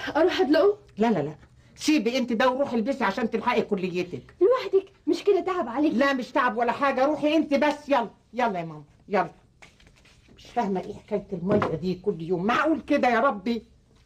اروح ادلقه لا لا لا سيبي انت ده وروحي البسي عشان تلحقي كليتك لوحدك مش كده تعب عليك لا مش تعب ولا حاجه روحي انت بس يلا يلا يا ماما يلا مش فاهمه ايه حكايه الميه دي كل يوم معقول كده يا ربي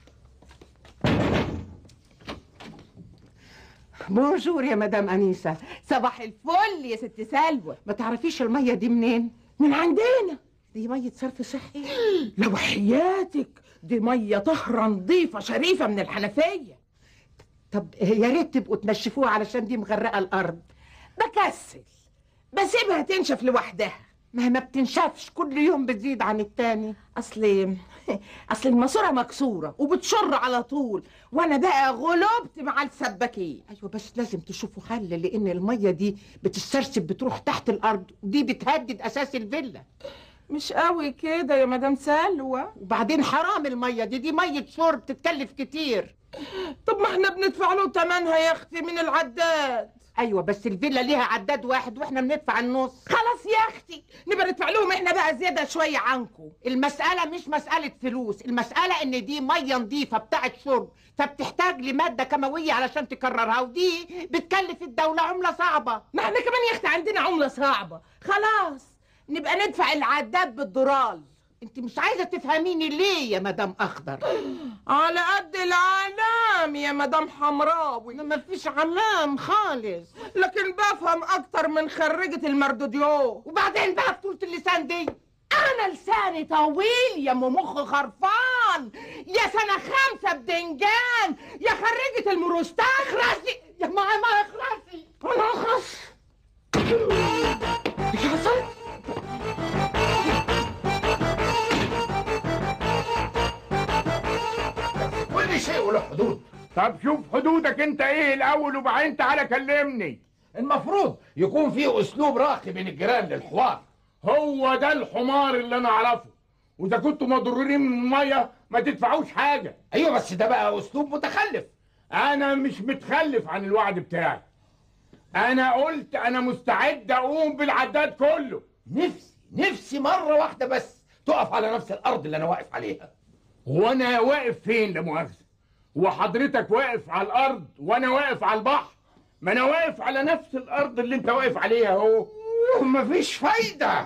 بونجور يا مدام انيسه صباح الفل يا ست سلوى ما تعرفيش الميه دي منين من عندنا دي ميه صرف صحي لو حياتك دي ميه طهرة نظيفة شريفة من الحنفية طب يا ريت تبقوا تنشفوها علشان دي مغرقه الارض بكسل بسيبها تنشف لوحدها ما هي ما بتنشفش كل يوم بتزيد عن التاني اصل اصل الماسوره مكسوره وبتشر على طول وانا بقى غلبت مع السباكين ايوه بس لازم تشوفوا حل لان الميه دي بتسترسب بتروح تحت الارض ودي بتهدد اساس الفيلا مش قوي كده يا مدام سلوى وبعدين حرام الميه دي دي ميه شرب تتكلف كتير طب ما احنا بندفع له تمنها يا اختي من العداد ايوه بس الفيلا ليها عداد واحد واحنا بندفع النص خلاص يا اختي نبقى ندفع لهم احنا بقى زياده شويه عنكم المسألة مش مسألة فلوس المسألة ان دي مية نظيفة بتاعت شرب فبتحتاج لمادة كيماوية علشان تكررها ودي بتكلف الدولة عملة صعبة ما احنا كمان يا اختي عندنا عمله صعبه خلاص نبقى ندفع العداد بالدولار انت مش عايزة تفهميني ليه يا مدام اخضر على قد العلام يا مدام حمراوي ما فيش علام خالص لكن بفهم اكتر من خريجة المردوديو وبعدين بقى بطولة اللسان دي انا لساني طويل يا ام مخ خرفان يا سنة خمسة بدنجان يا خريجة المروستان اخرسي يا ما ما اخرسي انا اخرس ايش حصل؟ كل شيء وله حدود طب شوف حدودك انت ايه الاول وبعدين تعالى كلمني المفروض يكون في اسلوب راقي بين الجيران للحوار هو ده الحمار اللي انا اعرفه واذا كنتوا مضرورين من الميه ما تدفعوش حاجه ايوه بس ده بقى اسلوب متخلف انا مش متخلف عن الوعد بتاعي انا قلت انا مستعد اقوم بالعداد كله نفسي نفسي مره واحده بس تقف على نفس الارض اللي انا واقف عليها وانا واقف فين لا مؤاخذه هو حضرتك واقف على الارض وانا واقف على البحر ما انا واقف على نفس الارض اللي انت واقف عليها اهو ومفيش فايده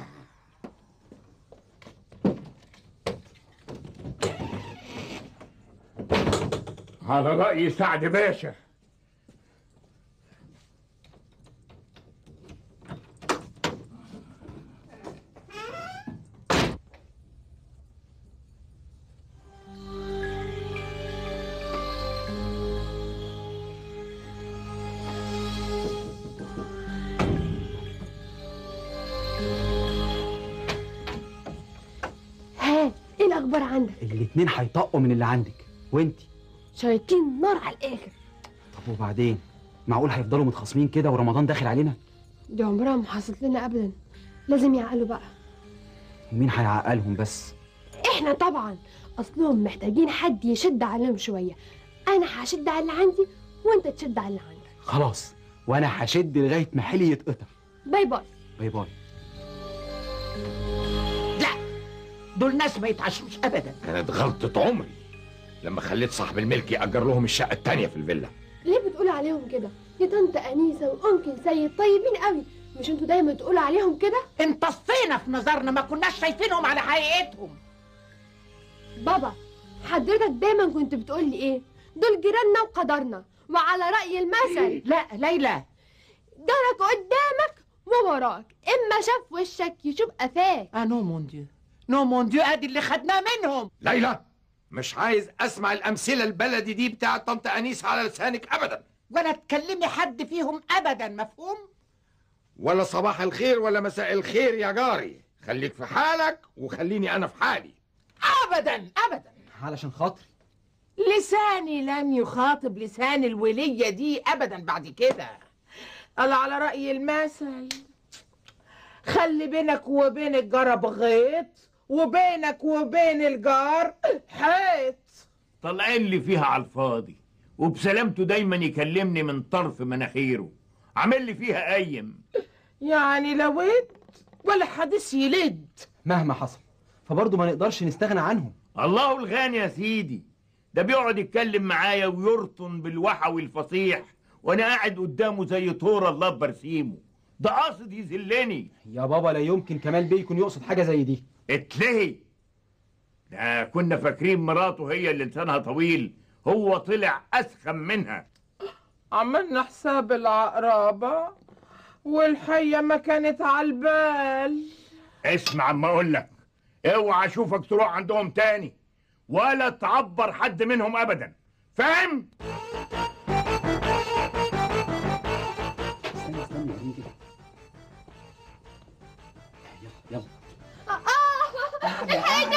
على راي سعد باشا ها ايه الاخبار عندك الاتنين هيطقوا من اللي عندك وانتي شايطين نار على الاخر طب وبعدين معقول هيفضلوا متخاصمين كده ورمضان داخل علينا دي عمرها ما حصلت لنا ابدا لازم يعقلوا بقى ومين هيعقلهم بس احنا طبعا اصلهم محتاجين حد يشد عليهم شويه انا هشد على اللي عندي وانت تشد على اللي عندك خلاص وانا هشد لغايه ما حيلي يتقطع باي باي باي باي دول ناس ما يتعشروش ابدا كانت غلطه عمري لما خليت صاحب الملك يأجر لهم الشقه التانيه في الفيلا ليه بتقول عليهم كده يا طنط انيسه وانكل سيد طيبين قوي مش انتوا دايما تقولوا عليهم كده امتصينا في نظرنا ما كناش شايفينهم على حقيقتهم بابا حضرتك دايما كنت بتقول لي ايه دول جيراننا وقدرنا وعلى راي المثل لا ليلى جارك قدامك ووراك اما شاف وشك يشوف قفاك اه نو مون ديو نو مون ديو ادي اللي خدناه منهم ليلى مش عايز اسمع الامثله البلدي دي بتاعت طنط انيس على لسانك ابدا ولا تكلمي حد فيهم ابدا مفهوم ولا صباح الخير ولا مساء الخير يا جاري خليك في حالك وخليني انا في حالي ابدا ابدا علشان خاطري لساني لن يخاطب لسان الولية دي أبدا بعد كده قال على رأي المثل خلي بينك وبين الجرب غيط وبينك وبين الجار حيط طالعين لي فيها على الفاضي وبسلامته دايما يكلمني من طرف مناخيره عامل لي فيها قيم يعني لا ود ولا حديث يلد مهما حصل فبرضه ما نقدرش نستغنى عنهم الله الغني يا سيدي ده بيقعد يتكلم معايا ويرطن بالوحوي الفصيح وانا قاعد قدامه زي طور الله برسيمه ده قاصد يذلني يا بابا لا يمكن كمال بيه يكون يقصد حاجه زي دي اتلهي ده كنا فاكرين مراته هي اللي لسانها طويل هو طلع اسخم منها عملنا حساب العقربة والحية ما كانت على البال اسمع اما اقول لك اوعى اشوفك تروح عندهم تاني ولا تعبر حد منهم ابدا فاهم استنى استنى يا كده يلا الحقني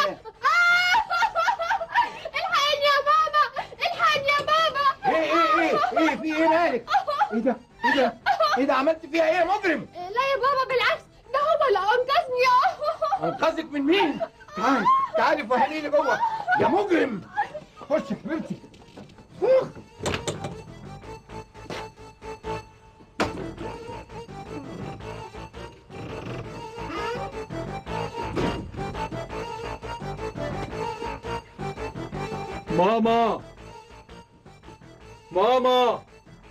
الحقني يا بابا الحقني يا بابا ايه ايه ايه ايه في ايه مالك ايه ده ايه ده ايه ده عملت فيها ايه يا مجرم لا يا بابا بالعكس ده هو اللي انقذني انقذك من مين تعالي تعالي فهميني جوه يا مجرم خش يا حبيبتي ماما ماما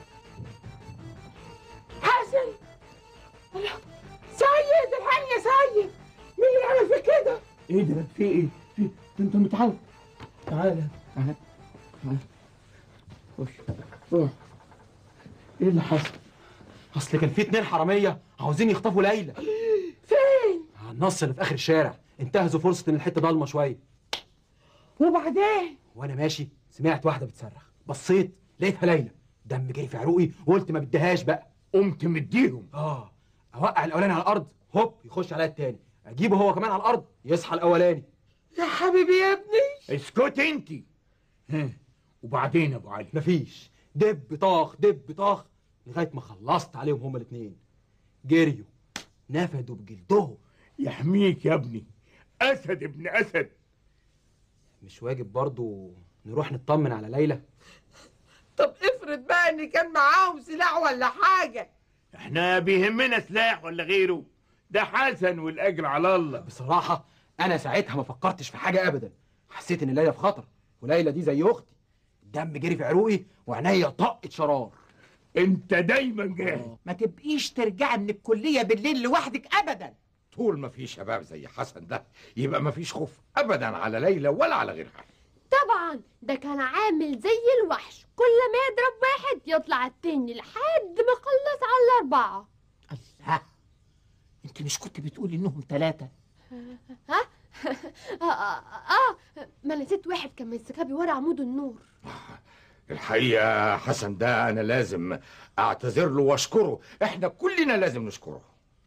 حسن الله. سيد الحقني يا سيد مين اللي عمل فيك كده ايه ده في ايه في ده انت متعود تعالى تعالى تعالى خش روح ايه اللي حصل اصل كان في اتنين حراميه عاوزين يخطفوا ليلى فين على النص اللي في اخر الشارع انتهزوا فرصه ان الحته ضلمه شويه وبعدين وانا ماشي سمعت واحده بتصرخ بصيت لقيتها ليلى دم جري في عروقي وقلت ما بديهاش بقى قمت مديهم اه اوقع الاولاني على الارض هوب يخش عليا التاني اجيبه هو كمان على الارض يصحى الاولاني يا حبيبي يا ابني اسكت انت ها وبعدين يا ابو علي مفيش دب طاخ دب طاخ لغايه ما خلصت عليهم هما الاتنين جريوا نفدوا بجلدهم يحميك يا ابني اسد ابن اسد مش واجب برضو نروح نطمن على ليلى طب افرض بقى ان كان معاهم سلاح ولا حاجة احنا بيهمنا سلاح ولا غيره ده حسن والاجر على الله بصراحه انا ساعتها ما فكرتش في حاجه ابدا حسيت ان ليلى في خطر وليلى دي زي اختي الدم جري في عروقي وعينيا طقت شرار انت دايما جاهز ما تبقيش ترجعي من الكلية بالليل لوحدك أبدا طول ما في شباب زي حسن ده يبقى ما فيش خوف ابدا على ليلى ولا على غيرها طبعا ده كان عامل زي الوحش كل ما يضرب واحد يطلع التاني لحد ما خلص على الأربعة الله انت مش كنت بتقولي انهم ثلاثة ها؟ آه, آه, آه ما نسيت واحد كان مستخبي ورا عمود النور الحقيقه حسن ده انا لازم اعتذر له واشكره احنا كلنا لازم نشكره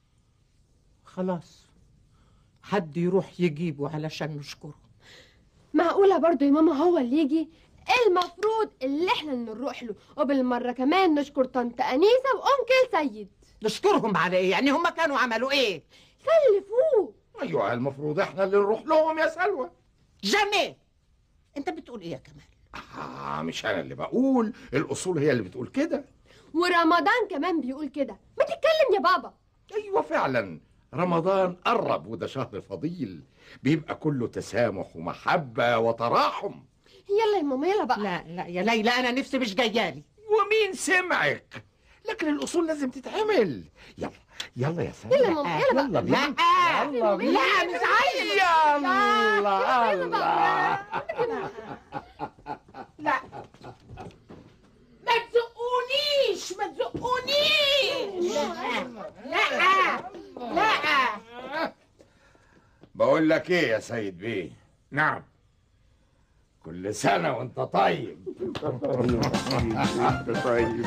خلاص حد يروح يجيبه علشان نشكره معقولة برضو يا ماما هو اللي يجي المفروض اللي احنا نروح له وبالمرة كمان نشكر طنط أنيسة وأنكل سيد نشكرهم على ايه يعني هم كانوا عملوا ايه سلفوه ايوه المفروض احنا اللي نروح لهم يا سلوى جميل انت بتقول ايه يا كمال آه مش انا اللي بقول الاصول هي اللي بتقول كده ورمضان كمان بيقول كده ما تتكلم يا بابا ايوه فعلا رمضان قرب وده شهر فضيل بيبقى كله تسامح ومحبه وتراحم يلا يا ماما يلا بقى لا لا يا ليلى انا نفسي مش جايالي ومين سمعك لكن الاصول لازم تتعمل يلا يلا يا سلوى يلا يا ماما يلا بقى لا يلا بينا. لا مش عايز يلا يلا بقى. لا ما تزقونيش ما تزقونيش لا لا بقول لك ايه يا سيد بيه نعم كل سنه وانت طيب طيب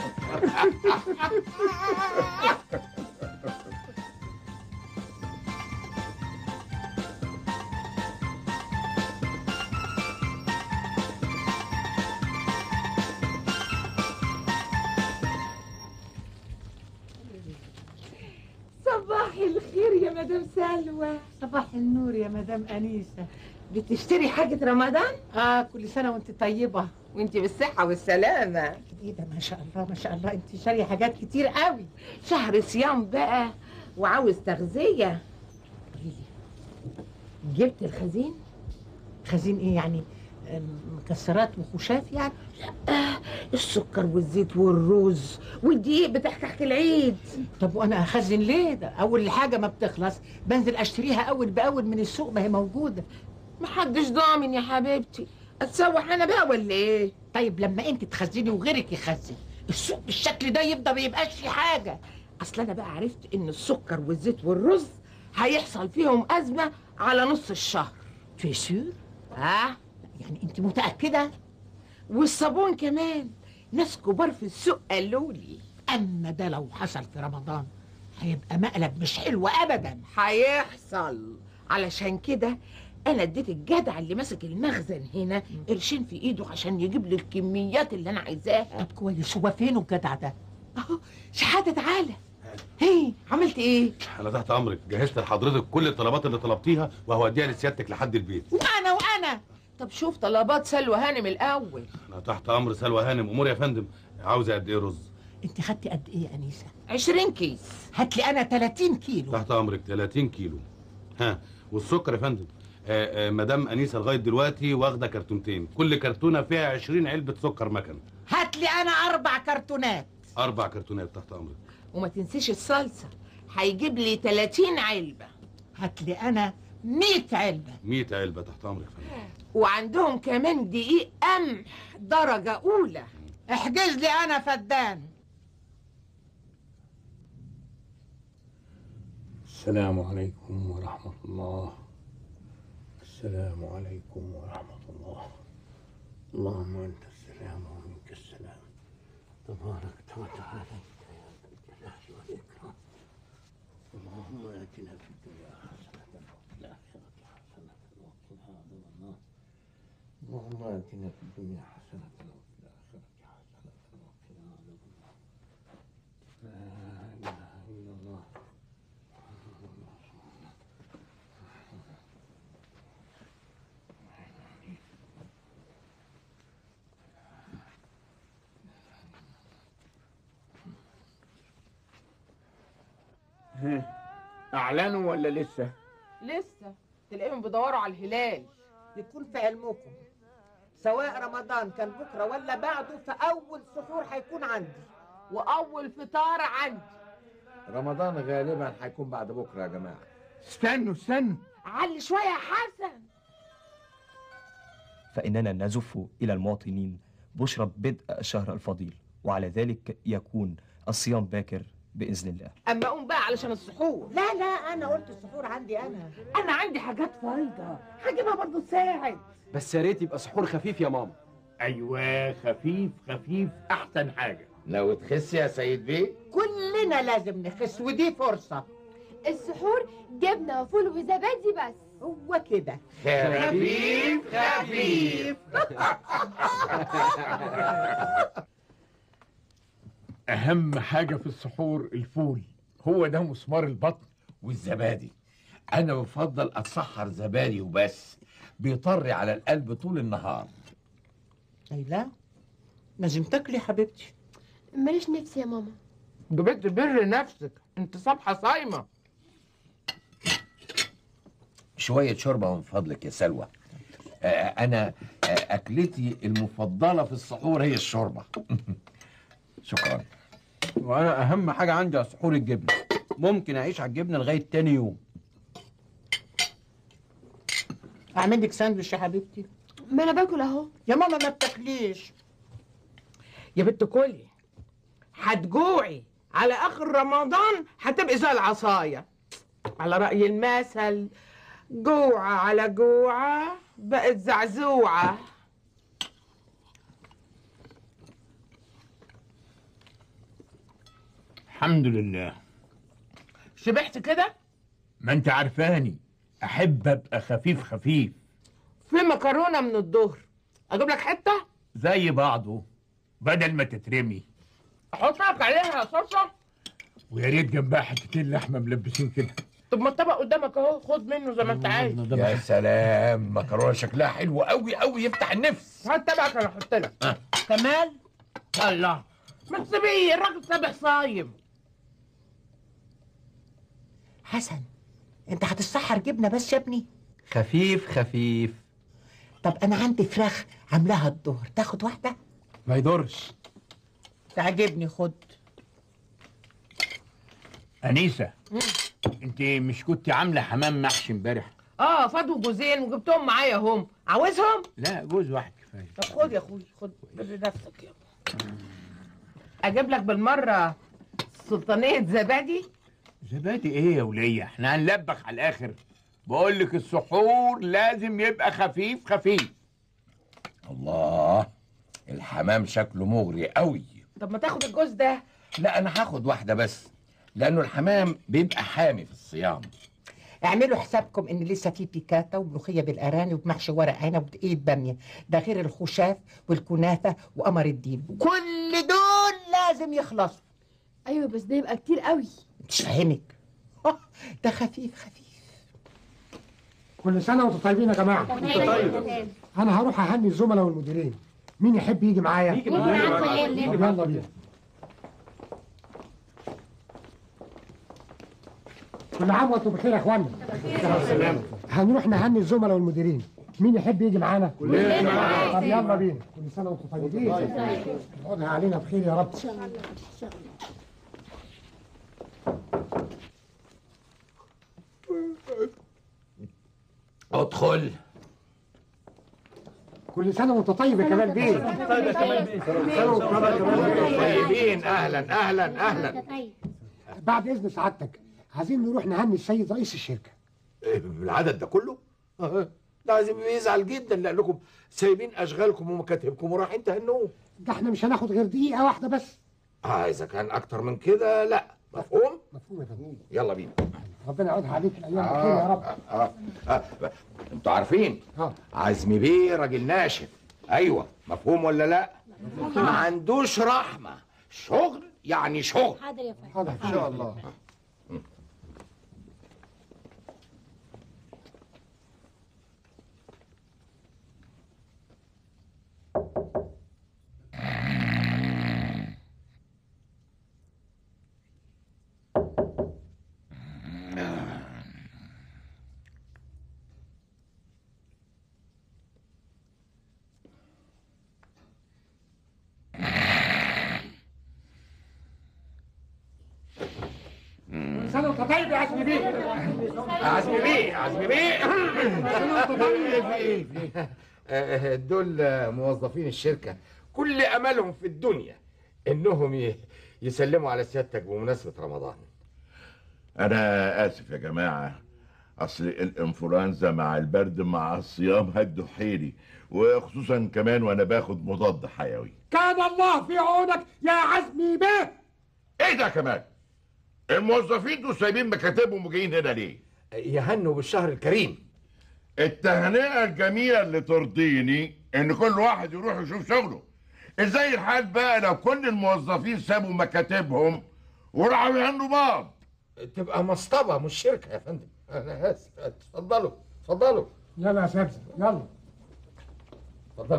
صباح الخير يا مدام سلوى صباح النور يا مدام أنيسة بتشتري حاجة رمضان؟ آه كل سنة وانت طيبة وانت بالصحة والسلامة ايه ده ما شاء الله ما شاء الله انت شارية حاجات كتير قوي شهر صيام بقى وعاوز تغذية قوليلي، جبت الخزين؟ خزين ايه يعني المكسرات وخشاف يعني لا السكر والزيت والرز والدقيق بتاع كحك العيد طب وانا اخزن ليه ده اول حاجه ما بتخلص بنزل اشتريها اول باول من السوق ما هي موجوده محدش ضامن يا حبيبتي اتسوح انا بقى ولا ايه طيب لما انت تخزني وغيرك يخزن السوق بالشكل ده يفضل ما يبقاش في حاجه اصل انا بقى عرفت ان السكر والزيت والرز هيحصل فيهم ازمه على نص الشهر في سور ها يعني انت متاكده والصابون كمان ناس كبار في السوق قالوا لي اما ده لو حصل في رمضان هيبقى مقلب مش حلو ابدا هيحصل علشان كده انا اديت الجدع اللي ماسك المخزن هنا قرشين في ايده عشان يجيب لي الكميات اللي انا عايزاها طب كويس هو فين الجدع ده اهو شحاته تعالى هي عملت ايه انا تحت امرك جهزت لحضرتك كل الطلبات اللي طلبتيها وهوديها لسيادتك لحد البيت وانا وانا طب شوف طلبات سلوى هانم الاول انا تحت امر سلوى هانم امور يا فندم عاوزه قد ايه رز انت خدتي قد ايه يا انيسه 20 كيس هات لي انا 30 كيلو تحت امرك 30 كيلو ها والسكر يا فندم آه، آه، مدام انيسه لغايه دلوقتي واخده كرتونتين كل كرتونه فيها 20 علبه سكر مكن هات لي انا اربع كرتونات اربع كرتونات تحت امرك وما تنسيش الصلصه هيجيب لي 30 علبه هات لي انا 100 علبه 100 علبه تحت امرك يا فندم وعندهم كمان دقيق قمح درجه اولى احجز لي انا فدان السلام عليكم ورحمة الله السلام عليكم ورحمة الله اللهم أنت السلام ومنك السلام تبارك وتعالى يا ذا الجلال والإكرام اللهم آتنا في الدنيا حسنة وفي الآخرة حسنة وقنا عذاب النار اللهم آتنا في الدنيا حسنة وفي الآخرة حسنة وقنا عذاب النار لا إله إلا الله اعلنوا ولا لسه لسه تلاقيهم بيدوروا على الهلال يكون في علمكم سواء رمضان كان بكره ولا بعده فاول سحور هيكون عندي واول فطار عندي رمضان غالبا هيكون بعد بكره يا جماعه استنوا استنوا علي شويه يا حسن فإننا نزف إلى المواطنين بشرى بدء الشهر الفضيل وعلى ذلك يكون الصيام باكر بإذن الله اما اقوم بقى علشان السحور لا لا انا قلت السحور عندي انا انا عندي حاجات فايضه هجيبها برضه تساعد بس يا ريت يبقى سحور خفيف يا ماما ايوه خفيف خفيف احسن حاجه لو تخس يا سيد بيه كلنا لازم نخس ودي فرصه السحور جبنه وفول وزبادي بس هو كده خفيف خفيف اهم حاجه في السحور الفول هو ده مسمار البطن والزبادي انا بفضل اتسحر زبادي وبس بيطري على القلب طول النهار ليلى لازم تاكلي حبيبتي ماليش نفسي يا ماما ده بنت بر نفسك انت صبحه صايمه شوية شوربة من فضلك يا سلوى آه، أنا آه، أكلتي المفضلة في السحور هي الشوربة شكرا وانا اهم حاجه عندي على سحور الجبنه ممكن اعيش على الجبنه لغايه تاني يوم اعمل لك ساندوتش يا حبيبتي ما انا باكل اهو يا ماما ما بتاكليش يا بنت كلي هتجوعي على اخر رمضان هتبقي زي العصايه على راي المثل جوعه على جوعه بقت زعزوعه الحمد لله شبعت كده ما انت عارفاني احب ابقى خفيف خفيف في مكرونه من الظهر اجيب لك حته زي بعضه بدل ما تترمي احط لك عليها صلصه ويا ريت جنبها حتتين لحمه ملبسين كده طب ما الطبق قدامك اهو خد منه زي ما انت عايز يا سلام مكرونة شكلها حلو قوي قوي يفتح النفس هات طبقك انا احط لك آه. كمال الله ما تسيبيه الراجل سابح صايم حسن انت هتتسحر جبنه بس يا ابني خفيف خفيف طب انا عندي فراخ عاملاها الظهر تاخد واحده ما يضرش تعجبني خد انيسه انت مش كنت عامله حمام محشي امبارح اه فاضوا جوزين وجبتهم معايا هم عاوزهم لا جوز واحد كفايه طب خد يا اخوي خد بري نفسك يلا اجيب لك بالمره سلطانيه زبادي زبادي ايه يا وليه احنا هنلبخ على الاخر بقول لك السحور لازم يبقى خفيف خفيف الله الحمام شكله مغري قوي طب ما تاخد الجوز ده لا انا هاخد واحده بس لانه الحمام بيبقى حامي في الصيام اعملوا حسابكم ان لسه في بيكاتا وملوخيه بالارانب ومحشي ورق عنب ودقيق باميه ده غير الخشاف والكنافه وقمر الدين كل دول لازم يخلصوا ايوه بس ده يبقى كتير قوي مش فاهمك آه، ده خفيف خفيف كل سنة وانتم طيبين يا جماعة طيب أنا هروح أهني الزملاء والمديرين مين يحب يجي معايا؟ يجي طب معايا. يلا بينا كل عام وانتم بخير يا اخوانا هنروح نهني الزملاء والمديرين مين يحب يجي معانا؟ كلنا طب يلا بينا كل سنة وانتم طيبين اقعدها علينا بخير يا رب ادخل كل سنة وانت طيب يا كمال بيه طيب يا كمال بيه طيبين اهلا اهلا اهلا بعد إذن سعادتك عايزين نروح نهني السيد رئيس الشركة بالعدد ده كله آه، ده عايزين يزعل جدا لانكم سايبين اشغالكم ومكاتبكم ورايحين تهنوه ده احنا مش هناخد غير دقيقة واحدة بس اه اذا كان اكتر من كده لا مفهوم مفهوم يا فندم يلا بينا ربنا يعودها عليك الأيام بخير يا رب آه. آه. انتوا عارفين اه عزمي بيه راجل ناشف ايوه مفهوم ولا لا ما عندوش رحمه شغل يعني شغل حاضر يا فندم حاضر ان شاء الله كل سنة وانت طيب يا عزمي بيه عزمي بيه عزمي بيه آه، دول آه، موظفين الشركة كل أملهم في الدنيا إنهم ي- يسلموا على سيادتك بمناسبة رمضان انا اسف يا جماعه اصل الانفلونزا مع البرد مع الصيام هدوا حيلي وخصوصا كمان وانا باخد مضاد حيوي كان الله في عونك يا عزمي بيه ايه ده كمان الموظفين دول سايبين مكاتبهم وجايين هنا ليه يهنوا بالشهر الكريم التهنئه الجميله اللي ترضيني ان كل واحد يروح يشوف شغله ازاي الحال بقى لو كل الموظفين سابوا مكاتبهم وراحوا يهنوا بعض تبقى مصطبة مش شركة يا فندم أنا آسف اتفضلوا اتفضلوا يلا يا سبزي يلا اتفضلوا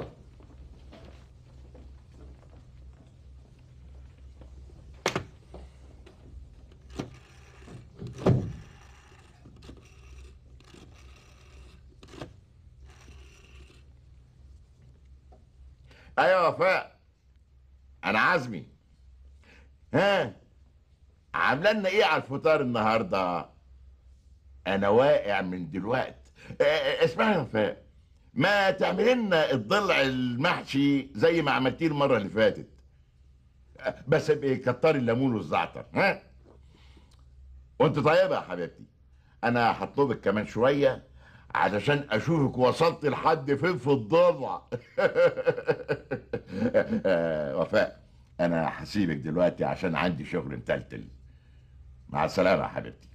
ايوه يا وفاء انا عزمي ها عامله لنا ايه على الفطار النهارده انا واقع من دلوقت آه، آه، اسمعي يا وفاء ما تعملي لنا الضلع المحشي زي ما عملتيه المره اللي فاتت آه، بس ابقي كتري الليمون والزعتر ها وانت طيبه يا حبيبتي انا هطلبك كمان شويه علشان اشوفك وصلت لحد فين في الضلع آه، وفاء انا هسيبك دلوقتي عشان عندي شغل متلتل مع السلامه يا حبيبتي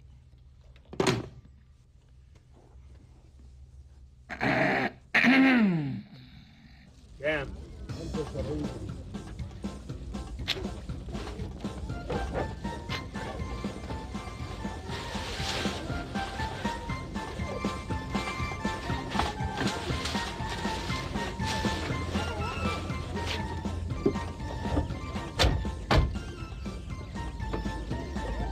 كام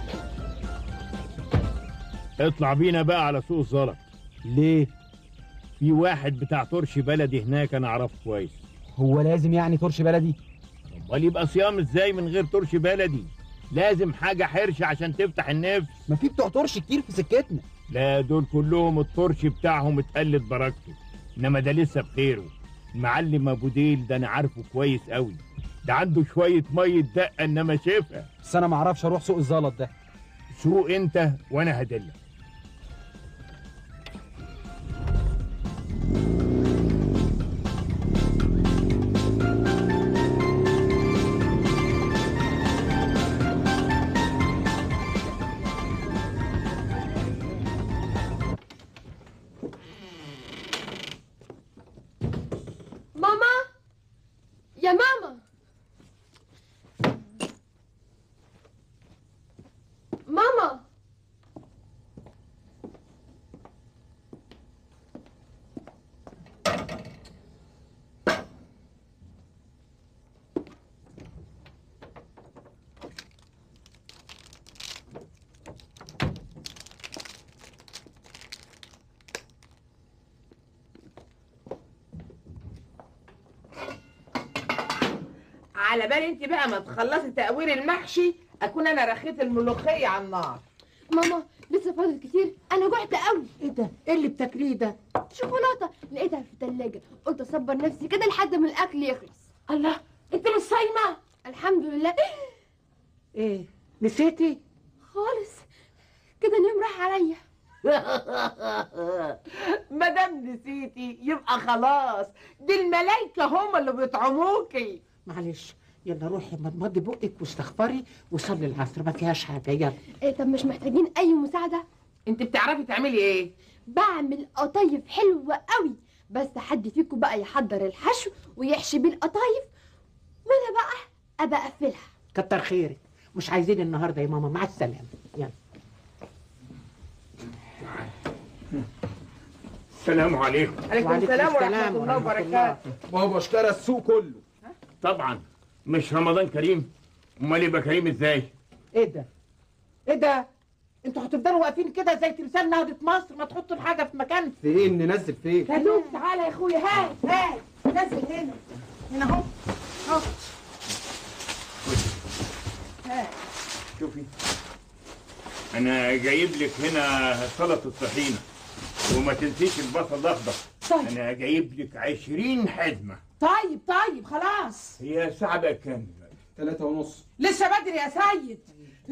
اطلع بينا بقى على سوق الزلط ليه في واحد بتاع طرش بلدي هناك انا اعرفه كويس هو لازم يعني ترش بلدي امال يبقى صيام ازاي من غير طرش بلدي لازم حاجه حرشه عشان تفتح النفس ما في بتوع ترش كتير في سكتنا لا دول كلهم الطرش بتاعهم اتقلت بركته انما ده لسه بخيره المعلم ابو ديل ده انا عارفه كويس قوي ده عنده شويه ميه دقه انما شفا بس انا ما اعرفش اروح سوق الزلط ده سوق انت وانا هدلك ماما يا ماما ماما على بالي انت بقى ما تخلصي تقوير المحشي اكون انا رخيت الملوخيه على النار ماما لسه فاضل كتير انا جعت قوي ايه ده ايه اللي بتاكليه ده شوكولاته لقيتها في التلاجة قلت اصبر نفسي كده لحد ما الاكل يخلص الله انت مش صايمه الحمد لله ايه نسيتي خالص كده نوم راح عليا ما دام نسيتي يبقى خلاص دي الملايكه هم اللي بيطعموكي معلش يلا روحي مضمضي بقك واستغفري وصلي العصر ما فيهاش حاجه يلا إيه طب مش محتاجين اي مساعده انت بتعرفي تعملي ايه بعمل قطايف حلوه قوي بس حد فيكم بقى يحضر الحشو ويحشي بيه القطايف وانا بقى ابقى اقفلها كتر خيرك مش عايزين النهارده يا ماما مع السلامه يلا السلام عليكم عليكم السلام ورحمه الله وبركاته بابا اشترى السوق كله طبعا مش رمضان كريم امال يبقى كريم ازاي ايه ده ايه ده انتوا هتفضلوا واقفين كده زي تمثال نهضة مصر ما تحطوا الحاجه في مكان فين ننزل فين كادوك تعالى يا اخويا هات هات نزل هنا هنا اهو اهو هات شوفي انا جايب لك هنا سلطه الطحينه وما تنسيش البصل الاخضر طيب. انا جايب لك عشرين حزمه طيب طيب خلاص هي ساعه بقى كام دلوقتي ثلاثة ونص لسه بدري يا سيد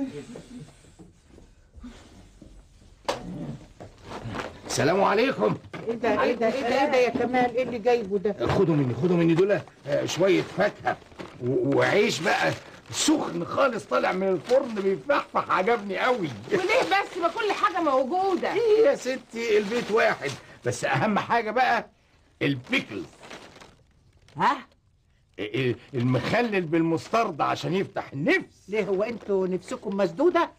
السلام عليكم ايه ده ايه ده ايه ده ايه ده يا كمال ايه اللي جايبه ده خدوا مني خدوا مني دول آه، شويه فاكهه و- وعيش بقى سخن خالص طالع من الفرن بيفحفح عجبني قوي وليه بس ما كل حاجه موجوده ايه يا ستي البيت واحد بس اهم حاجه بقى البيكلز ها ال- المخلل بالمستردة عشان يفتح النفس ليه هو انتوا نفسكم مسدوده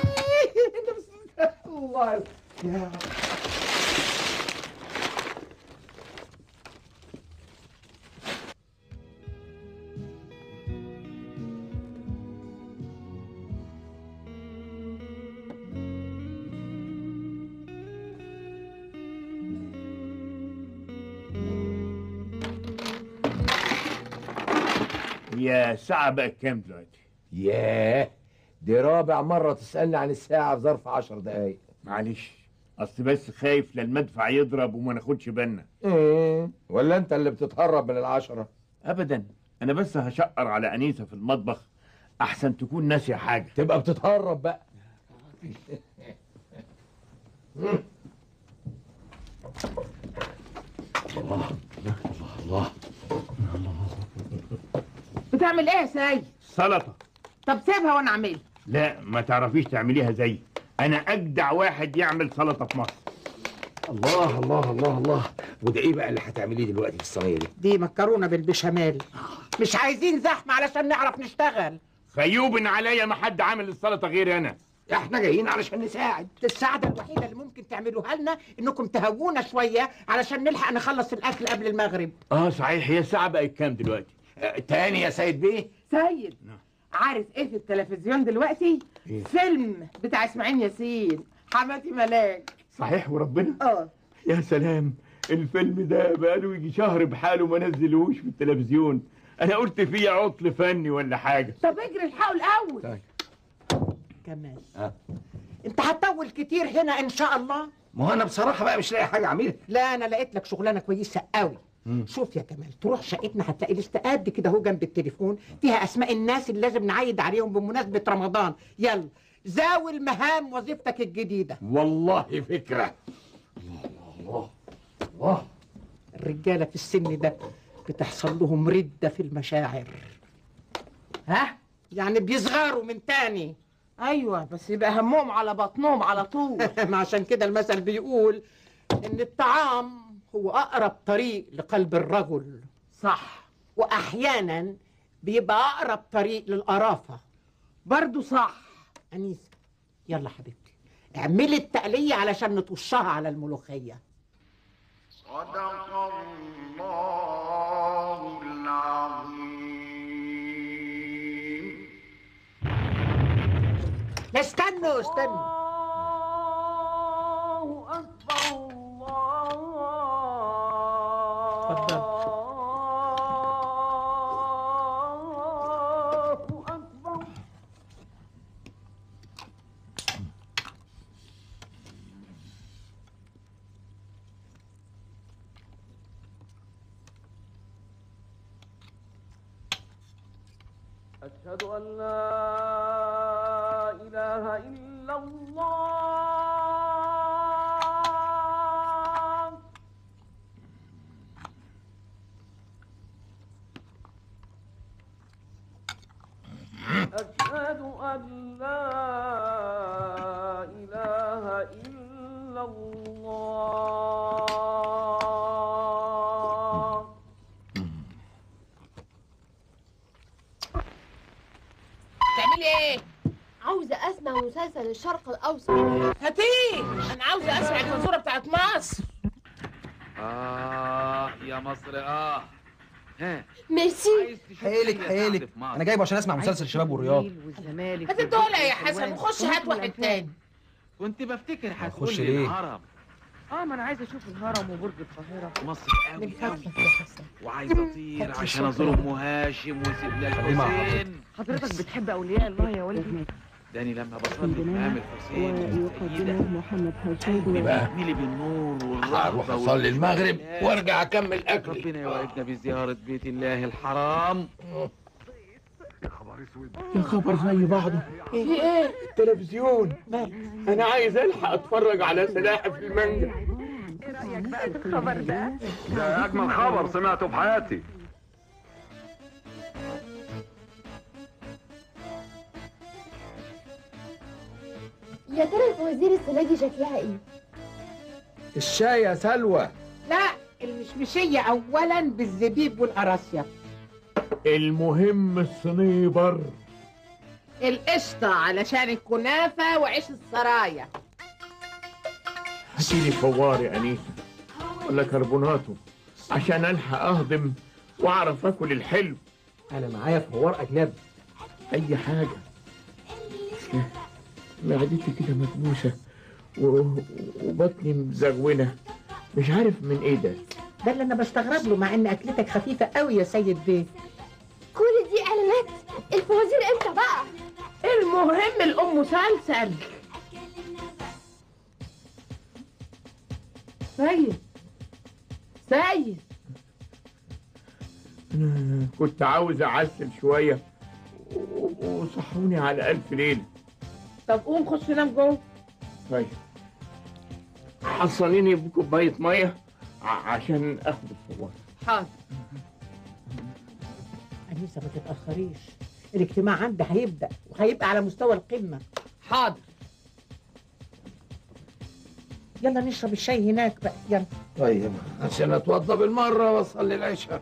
الله يا هي ساعه بقى كام دلوقتي ياه دي رابع مرة تسألني عن الساعة في ظرف عشر دقايق معلش اصل بس خايف لا المدفع يضرب وما ناخدش بالنا ايه ولا انت اللي بتتهرب من العشرة ابدا انا بس هشقر على انيسه في المطبخ احسن تكون ناسيه حاجه تبقى بتتهرب بقى الله الله الله بتعمل ايه يا سيد سلطه طب سيبها وانا اعملها لا ما تعرفيش تعمليها زي انا اجدع واحد يعمل سلطه في مصر الله الله الله الله وده ايه بقى اللي هتعمليه دلوقتي في الصينيه دي دي مكرونه بالبشاميل مش عايزين زحمه علشان نعرف نشتغل خيوب عليا ما حد عامل السلطه غيري انا احنا جايين علشان نساعد السعادة الوحيدة اللي ممكن تعملوها لنا انكم تهوونا شوية علشان نلحق نخلص الاكل قبل المغرب اه صحيح هي الساعه بقت كام دلوقتي آه، تاني يا سيد بيه سيد عارف ايه في التلفزيون دلوقتي إيه؟ فيلم بتاع اسماعيل ياسين حماتي ملاك صحيح وربنا اه يا سلام الفيلم ده بقاله يجي شهر بحاله ما نزلوش في التلفزيون انا قلت فيه عطل فني ولا حاجه طب اجري الحقوا الاول كمال ها انت هتطول كتير هنا ان شاء الله ما هو انا بصراحه بقى مش لاقي حاجه اعملها لا انا لقيت لك شغلانه كويسه قوي مم. شوف يا كمال تروح شقتنا هتلاقي لسه قد كده اهو جنب التليفون فيها اسماء الناس اللي لازم نعيد عليهم بمناسبه رمضان يلا زاول مهام وظيفتك الجديده والله فكره الله الله الرجاله في السن ده بتحصل لهم رده في المشاعر ها يعني بيصغروا من تاني ايوه بس يبقى همهم على بطنهم على طول ما عشان كده المثل بيقول ان الطعام هو اقرب طريق لقلب الرجل صح واحيانا بيبقى اقرب طريق للقرافه برضو صح انيسه يلا حبيبتي اعملي التقليه علشان نطشها على الملوخيه صدق الله العظيم لا استنوا استنوا اتفضل أشهد أن لا إله إلا الله أشهد أن لا إله إلا الله تعملي ايه عاوزة أسمع مسلسل الشرق الأوسط هاتيه انا عاوزه اسمع الفزوره بتاعت مصر آه يا مصر آه ها ميرسي حيلك حيلك انا جايبه عشان اسمع مسلسل الشباب والرياض هات الدولة يا حسن وخش هات واحد تاني كنت بفتكر هتقول هخش لي ليه؟ الهرم اه ما انا عايز اشوف الهرم وبرج القاهره مصر قوي من قوي فضلك يا حسن وعايز اطير عشان ازور ام هاشم وسيدنا خليه مع الحسين حضرتك بتحب أولياء الله يا ولدي داني لما بصلي في مقام الحسين ويقدمه محمد قلبي هاشم بيتملي بالنور هروح والرهبه اصلي المغرب والإيمان. وارجع اكمل اكلي ربنا يوعدنا بزياره بيت الله الحرام يا خبر زي بعضه في ايه التلفزيون انا عايز الحق اتفرج على سلاحف المانجا ايه رأيك بقى في الخبر ده؟ ده أجمل خبر سمعته في حياتي يا ترى الفوازير السنة دي شكلها إيه؟ الشاي يا سلوى لا المشمشيه اولا بالزبيب والقراصيه المهم الصنيبر القشطة علشان الكنافة وعيش السرايا هاتيلي فوار يا أنيسة ولا كربوناتو عشان ألحق أهضم وأعرف آكل الحلو انا معايا فوار اجنبي أي حاجة أصل معدتي كده مكبوسة و- وبطني مزغونة مش عارف من إيه ده ده اللي انا بستغرب له مع ان اكلتك خفيفه قوي يا سيد بيه كل دي إعلانات الفوازير إمتى بقى؟ المهم الأم مسلسل سيد سيد أنا كنت عاوز أعسل شوية و- وصحوني على ألف ليلة طب قوم خش نام جوه طيب حصليني بكوباية مية ع- عشان آخد الفوار حاضر انيسه ما تتاخريش الاجتماع عندي هيبدا وهيبقى على مستوى القمه حاضر يلا نشرب الشاي هناك بقى يلا طيب عشان اتوضى بالمره واصلي العشاء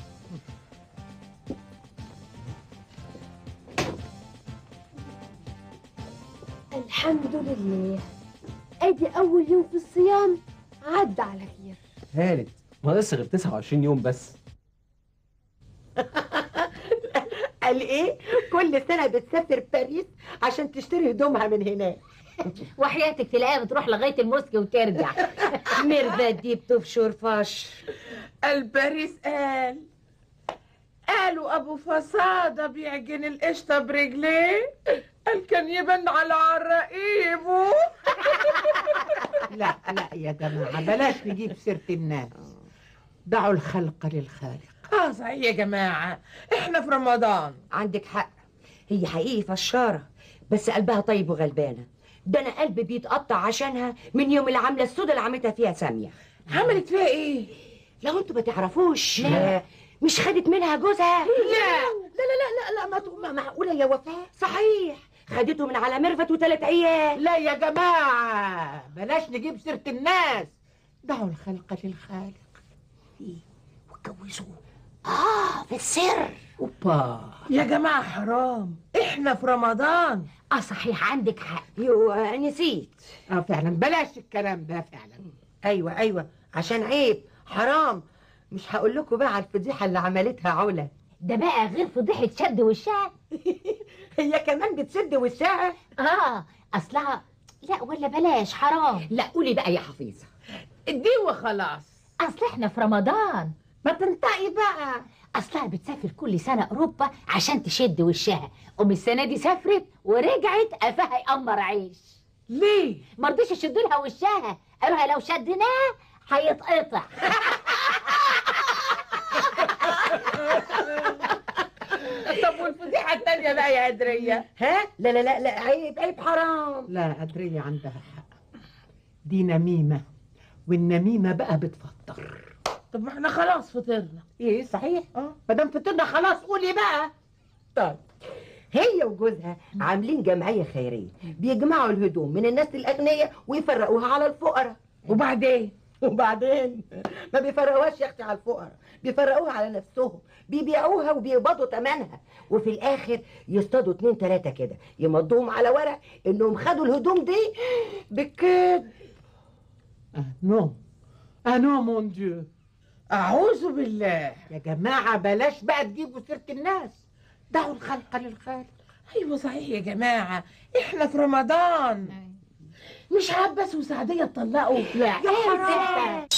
الحمد لله أدي أول يوم في الصيام عدى على خير هانت ما لسه غير 29 يوم بس قال ايه كل سنه بتسافر باريس عشان تشتري هدومها من هناك وحياتك تلاقيها بتروح لغايه الموسك وترجع ميرفت دي بتفشر فش الباريس قال قالوا ابو فصاده بيعجن القشطه برجليه قال كان يبان على عراقيبه لا لا يا جماعة بلاش نجيب سيرة الناس دعوا الخلق للخالق اه صحيح يا جماعه احنا في رمضان عندك حق هي حقيقي فشارة بس قلبها طيب وغلبانة ده أنا قلبي بيتقطع عشانها من يوم العملة السوداء اللي عملتها فيها سامية عملت فيها إيه؟ لو انتوا ما تعرفوش لا. مش خدت منها جوزها لا. لا لا لا لا, لا ما تقول معقولة يا وفاء صحيح خدته من على مرفت وثلاث عيال لا يا جماعة بلاش نجيب سيرة الناس دعوا الخلق للخالق واتجوزوه اه في السر اوبا يا جماعه حرام احنا في رمضان اه صحيح عندك حق يو نسيت اه فعلا بلاش الكلام ده فعلا ايوه ايوه عشان عيب حرام مش هقول لكم بقى على الفضيحه اللي عملتها علا ده بقى غير فضيحه شد وشها هي كمان بتسد وشها اه اصلها لا ولا بلاش حرام لا قولي بقى يا حفيظه دي وخلاص اصل احنا في رمضان ما تنطقي بقى اصلها بتسافر كل سنه اوروبا عشان تشد وشها ام السنه دي سافرت ورجعت قفاها يقمر عيش ليه ما رضيش يشد لها وشها قالوا لها لو شدناه هيتقطع طب والفضيحه التانيه بقى يا قدريه ها لا لا لا لا عيب عيب حرام لا قدرية عندها حق دي نميمة والنميمة بقى بتفطر طب ما احنا خلاص فطرنا ايه صحيح اه ما دام فطرنا خلاص قولي بقى طيب هي وجوزها عاملين جمعيه خيريه بيجمعوا الهدوم من الناس الاغنياء ويفرقوها على الفقراء وبعدين وبعدين ما بيفرقوهاش يا اختي على الفقراء بيفرقوها على نفسهم بيبيعوها وبيقبضوا ثمنها وفي الاخر يصطادوا اتنين تلاته كده يمضوهم على ورق انهم خدوا الهدوم دي بالكده اه نو اه نو مون ديو اعوذ بالله يا جماعة بلاش بقى تجيبوا سيرة الناس دعوا الخلق للخالق ايوه صحيح يا جماعه احنا في رمضان مش عباس وسعديه اتطلقوا يا حرام